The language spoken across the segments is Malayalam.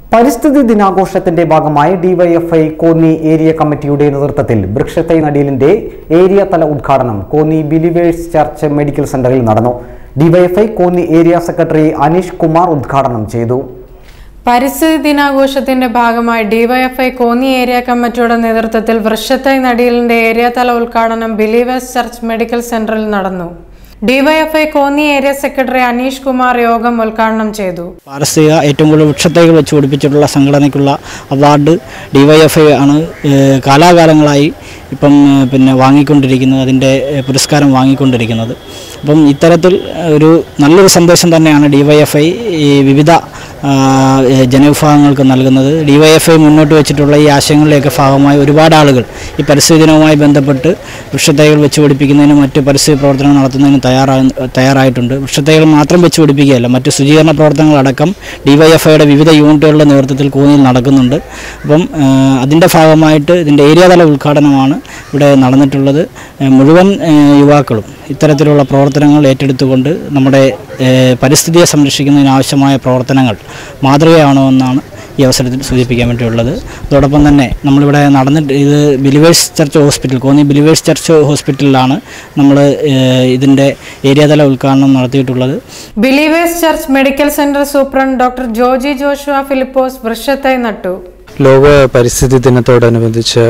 പരിസ്ഥിതി ദിനാഘോഷത്തിന്റെ ഭാഗമായി ഡിവൈഎഫ്ഐ കോന്നി ഏരിയ കമ്മിറ്റിയുടെ നേതൃത്വത്തിൽ വൃക്ഷത്തൈ നടീലിന്റെ ഏരിയ തല ഉദ്ഘാടനം കോന്നി ബിലിവേഴ്സ് ചർച്ച് മെഡിക്കൽ സെന്ററിൽ നടന്നു DYFI Konni area secretary Aneesh Kumar ഉദ്ഘാടനം ചെയ്തു പരിസ്ഥിതി ദിനാഘോഷത്തിന്റെ ഭാഗമായി ഡിവൈഎഫ്ഐ കോന്നി ഏരിയ കമ്മിറ്റിയുടെ നേതൃത്വത്തിൽ വൃക്ഷത്തൈ നടീലിന്റെ ഏരിയ തല ഉദ്ഘാടനം ബിലീവേഴ്സ് ചർച്ച് മെഡിക്കൽ സെന്ററിൽ നടന്നു DYFI Konni area secretary Aneesh Kumar യോഗം ഉദ്ഘാടനം ചെയ്തു പാരസ്ഥിക ഏറ്റവും കൂടുതൽ വൃക്ഷത്തൈകൾ വെച്ച് പിടിപ്പിച്ചിട്ടുള്ള സംഘടനയ്ക്കുള്ള അവാർഡ് ഡിവൈഎഫ്ഐ ആണ് ഏഹ്, കാലാകാലങ്ങളായി ഇപ്പം ഏഹ്, പിന്നെ വാങ്ങിക്കൊണ്ടിരിക്കുന്നത് അതിൻ്റെ ഏഹ്, പുരസ്കാരം വാങ്ങിക്കൊണ്ടിരിക്കുന്നത് അപ്പം ഇത്തരത്തിൽ ഒരു നല്ലൊരു സന്ദേശം തന്നെയാണ് ഡിവൈഎഫ്ഐ ഈ വിവിധ ആ, ഏഹ്, ജനവിഭാഗങ്ങൾക്ക് നൽകുന്നത് ഡിവൈഎഫ്ഐ മുന്നോട്ട് വെച്ചിട്ടുള്ള ഈ ആശയങ്ങളിലേക്ക് ഭാഗമായി ഒരുപാട് ആളുകൾ ഈ പരിസ്ഥിതി ദിനവുമായി ബന്ധപ്പെട്ട് വൃക്ഷത്തൈകൾ വെച്ച് പിടിപ്പിക്കുന്നതിനും മറ്റ് പരിസ്ഥിതി പ്രവർത്തനങ്ങൾ നടത്തുന്നതിനും തയ്യാറാ തയ്യാറായിട്ടുണ്ട് വൃക്ഷത്തൈകൾ മാത്രം വെച്ച് പിടിപ്പിക്കുകയല്ല മറ്റ് ശുചീകരണ പ്രവർത്തനങ്ങളടക്കം ഡിവൈഎഫ്ഐയുടെ വിവിധ യൂണിറ്റുകളുടെ നേതൃത്വത്തിൽ കൂന്നിയിൽ നടക്കുന്നുണ്ട് അപ്പം ആ, അതിൻ്റെ ഭാഗമായിട്ട് ഇതിൻ്റെ ഏരിയ തല ഉദ്ഘാടനമാണ് ഇവിടെ നടന്നിട്ടുള്ളത് ആ, മുഴുവൻ ആ, യുവാക്കളും ഇത്തരത്തിലുള്ള പ്രവർത്തനങ്ങൾ ഏറ്റെടുത്തുകൊണ്ട് നമ്മുടെ ആ, പരിസ്ഥിതിയെ സംരക്ഷിക്കുന്നതിനാവശ്യമായ പ്രവർത്തനങ്ങൾ മാതൃകയാവണമെന്നാണ് ഈ അവസരത്തിൽ സൂചിപ്പിക്കാൻ വേണ്ടിയുള്ളത് അതോടൊപ്പം തന്നെ നമ്മളിവിടെ നടന്നിട്ട് ഇത് Believers Church hospital Konni Believers Church ഹോസ്പിറ്റലിലാണ് നമ്മൾ ഇതിൻ്റെ ഏരിയ തല ഉദ്ഘാടനം നടത്തിയിട്ടുള്ളത് Believers Church Medical Centre superintendent doctor Joji Joshua Philipose വൃക്ഷത്തൈ നട്ടു ലോക പരിസ്ഥിതി ദിനത്തോടനുബന്ധിച്ച്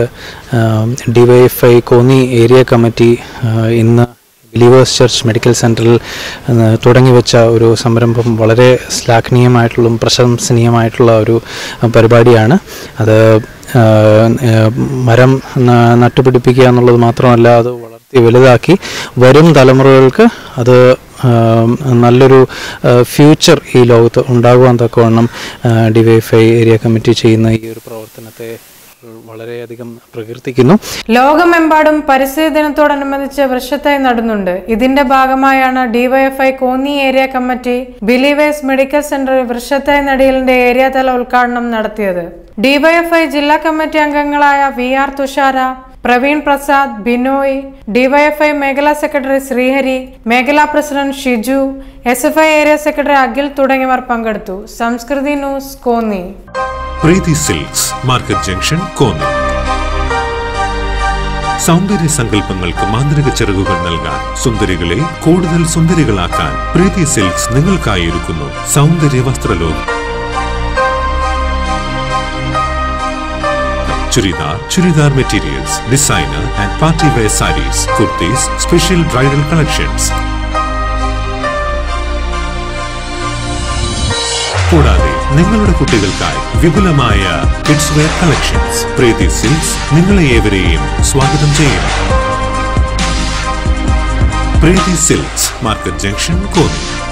ഡിവൈഎഫ്ഐ കോന്നി ഏരിയ കമ്മിറ്റി ആ, ഇന്ന് ബിലീവേഴ്സ് ചർച്ച് മെഡിക്കൽ സെൻറ്ററിൽ ആ, തുടങ്ങിവെച്ച ഒരു സംരംഭം വളരെ ശ്ലാഘനീയമായിട്ടുള്ള പ്രശംസനീയമായിട്ടുള്ള ഒരു ആ, പരിപാടിയാണ് അത് ആ, ആ, മരം ന- നട്ടുപിടിപ്പിക്കുക എന്നുള്ളത് മാത്രമല്ല അത് വളർത്തി വലുതാക്കി വരും തലമുറകൾക്ക് അത് ആം, നല്ലൊരു ആ, ഫ്യൂച്ചർ ഈ ലോകത്ത് ഉണ്ടാകുവാൻ തക്കവണ്ണം ഡിവൈഎഫ്ഐ ഏരിയ കമ്മിറ്റി ചെയ്യുന്ന ഈ ഒരു പ്രവർത്തനത്തെ വളരെയധികം പ്രകീർത്തിക്കുന്നു ലോകമെമ്പാടും പരിസ്ഥിതി ദിനത്തോടനുബന്ധിച്ച് വൃക്ഷത്തൈ നടുന്നുണ്ട് ഇതിന്റെ ഭാഗമായാണ് DYFI Konni area committee Believers Medical സെന്ററിൽ വൃക്ഷത്തൈ നടീലിന്റെ ഏരിയ തല ഉദ്ഘാടനം നടത്തിയത് ഡിവൈഎഫ്ഐ ജില്ലാ കമ്മിറ്റി അംഗങ്ങളായ V R Thushara Praveen Prasad Binoy DYFI മേഖലാ സെക്രട്ടറി ശ്രീഹരി മേഖലാ president Shiju S F I area secretary Akhil തുടങ്ങിയവർ പങ്കെടുത്തു Samskriti news Konni Preethi Silks market junction Konni സൗന്ദര്യ സങ്കല്പങ്ങൾക്ക് മാന്ത്രിക ചിറകുകൾ നൽകാൻ സുന്ദരികളെ കൂടുതൽ സുന്ദരികളാക്കാൻ പ്രീതി സിൽക്സ് നിങ്ങൾക്കായി ഒരുക്കുന്നു സൗന്ദര്യ വസ്ത്രലോകം churidar churidar materials designer and party wear sarees kurtis special bridal collections കൂടാതെ നിങ്ങളുടെ കുട്ടികൾക്കായി വിപുലമായ kids wear collections Preethi Silks നിങ്ങളെ ഏവരെയും സ്വാഗതം ചെയ്യുന്നു Preethi Silks market junction Konni